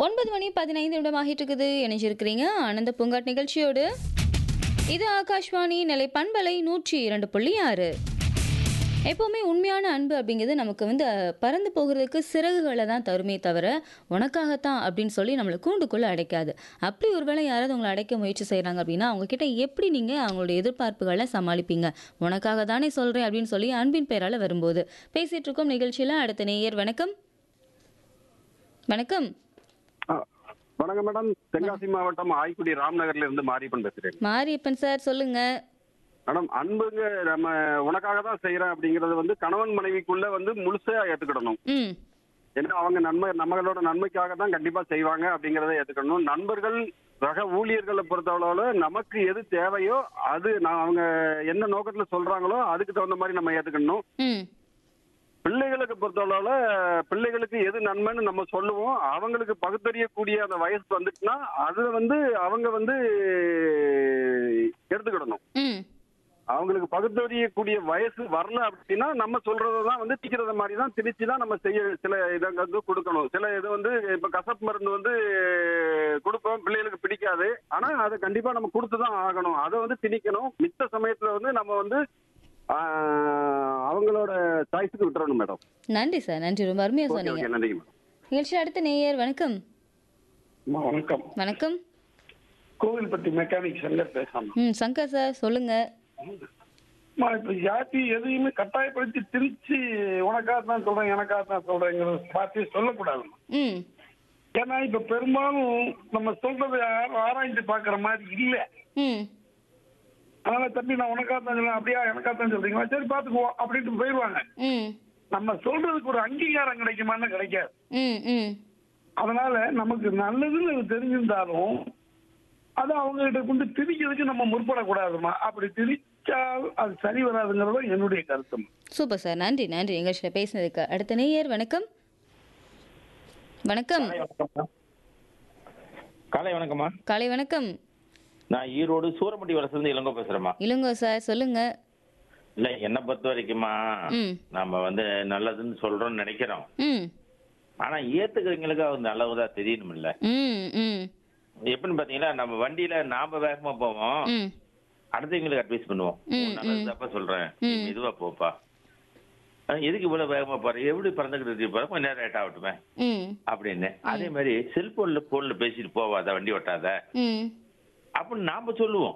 ஒன்பது மணி பதினைந்து நிமிடமாகிட்டு இருக்குது இணைஞ்சிருக்கிறீங்க ஆனந்த பூங்காட் நிகழ்ச்சியோடு இது ஆகாஷ்வாணி நிலை பண்பலை நூற்றி இரண்டு புள்ளி ஆறு எப்போவுமே உண்மையான அன்பு அப்படிங்கிறது நமக்கு வந்து அஹ், பறந்து போகிறதுக்கு சிறகுகளை தான் தருமே தவிர உனக்காகத்தான் அப்படின்னு சொல்லி நம்மளை கூண்டுக்குள்ளே அடைக்காது அப்படி ஒருவேளை யாராவது உங்களை அடைக்க முயற்சி செய்கிறாங்க அப்படின்னா அவங்கக்கிட்ட எப்படி நீங்கள் அவங்களுடைய எதிர்பார்ப்புகளை சமாளிப்பீங்க உனக்காக தானே சொல்கிறேன் அப்படின்னு சொல்லி அன்பின் பெயரால் வரும்போது பேசிகிட்டு இருக்கோம் நிகழ்ச்சியில் அடுத்த நேயர் வணக்கம் வணக்கம் ஆ, வணக்கம் மேடம் தென்காசி மாவட்டம் ஆய்க்குடி ராம்நகர்ல இருந்து மாரியப்பன் பேசுறேன் மாரியப்பன் சார் சொல்லுங்க மேடம் அன்புங்க நம்ம உனக்காக தான் செய்யறேன் அப்படிங்கறது வந்து கணவன் மனைவிக்குள்ள வந்து முழுசா ஏத்துக்கிடணும் ம் ஏன்னா அவங்க நன்மை நம்மளோட நன்மைக்காக தான் கண்டிப்பா செய்வாங்க அப்படிங்கறத ஏத்துக்கணும் நண்பர்கள் ரக ஊழியர்களை பொறுத்தளவுல நமக்கு எது தேவையோ அது நான் அவங்க என்ன நோக்கத்துல சொல்றாங்களோ அதுக்கு தகுந்த மாதிரி நம்ம ஏத்துக்கணும் ம் பிள்ளைகளுக்கு பொறுத்தளவுல பிள்ளைகளுக்கு எது நன்மைன்னு நம்ம சொல்லுவோம் அவங்களுக்கு பகுத்தறியக்கூடிய அந்த வயசு வந்துட்டுனா அது வந்து அவங்க வந்து எடுத்துக்கிடணும் ம் அவங்களுக்கு பகுத்தறியக்கூடிய வயசு வரல அப்படின்னா நம்ம சொல்றதான் வந்து திக்கிறத மாதிரி தான் திணிச்சு தான் நம்ம செய்ய சில இதை வந்து கொடுக்கணும் சில இது வந்து இப்ப கசப்பு மருந்து வந்து கொடுப்போம் பிள்ளைகளுக்கு பிடிக்காது ஆனா அதை கண்டிப்பா நம்ம கொடுத்து தான் ஆகணும் அதை வந்து திணிக்கணும் மித்த சமயத்துல வந்து நம்ம வந்து ஆஹ், அவங்களோட சாய்ஸுக்கு விட்டுறணும் மேடம் நன்றி சார் நன்றி ரொம்ப அருமையாக ஓகே சொன்னீங்க ஓகே நன்றிங்க மேடம் நிகழ்ச்சி அடுத்த நேயர் வணக்கம் அம்மா, வணக்கம் வணக்கம் கோவில்பட்டி மெக்கானிக் சங்கர் பேசாம ம் சங்கர் சார் சொல்லுங்க இப்ப ஜாதி எதையுமே கட்டாயப்படுத்தி திரிச்சு உனக்காக தான் சொல்றேன் எனக்காக தான் சொல்றேங்கிறத பார்த்து சொல்லக்கூடாதும்மா ம் ஏன்னா இப்ப பெரும்பாலும் நம்ம சொல்றதை யாரும் ஆராய்ந்து பாக்குற மாதிரி இல்ல ம் அதனால தம்பி நான் உனக்காக தான் சொல்றேன் அப்படியா எனக்காக தான் சொல்றீங்களா சரி பாத்துக்குவோம் அப்படின்ட்டு போயிடுவாங்க ம் நம்ம சொல்றதுக்கு ஒரு அங்கீகாரம் கிடைக்குமான்னு கிடைக்காது ம் ம் அதனால நமக்கு நல்லதுன்னு அது தெரிஞ்சிருந்தாலும் அது அவங்க கிட்ட கொண்டு திரிக்கிறதுக்கு நம்ம முற்படக்கூடாதுமா அப்படி திரிச்சால் அது சரி வராதுங்கிறது என்னுடைய கருத்துமா சூப்பர் சார் நன்றி நன்றி நிகழ்ச்சியில் பேசினதுக்கு அடுத்த நேயர் வணக்கம் வணக்கம் காலை வணக்கம்மா காலை வணக்கம் நான் ஈரோடு சூரமட்டி வரசுலேருந்து இளங்கோ பேசுறேம்மா இளங்கோ சார் சொல்லுங்க இல்ல என்னை பொறுத்த வரைக்குமா ம் நம்ம வந்து நல்லதுன்னு சொல்றோம்னு நினைக்கிறோம் ம் ஆனா ஏத்துக்கிறவங்களுக்கு அது நல்லதா தெரியணும் இல்ல ம் ம் எப்படின்னு பாத்தீங்கன்னா நம்ம வண்டியில நாம வேகமா போவோம் ம் அடுத்தவங்களுக்கு அட்வைஸ் பண்ணுவோம் ம், உன் நல்லது தப்பா சொல்றேன் நீ ம். மெதுவா போப்பா அஹ் எதுக்கு இவ்வளவு வேகமா போற எப்படி பறந்துகிட்டு போற கொஞ்ச நேரம் லேட் ஆகட்டுமே ம் அப்படின்னு அதே மாதிரி செல்போன்ல போன்ல பேசிட்டு போவாத வண்டி ஓட்டாத ம் அப்படின்னு நாம சொல்லுவோம்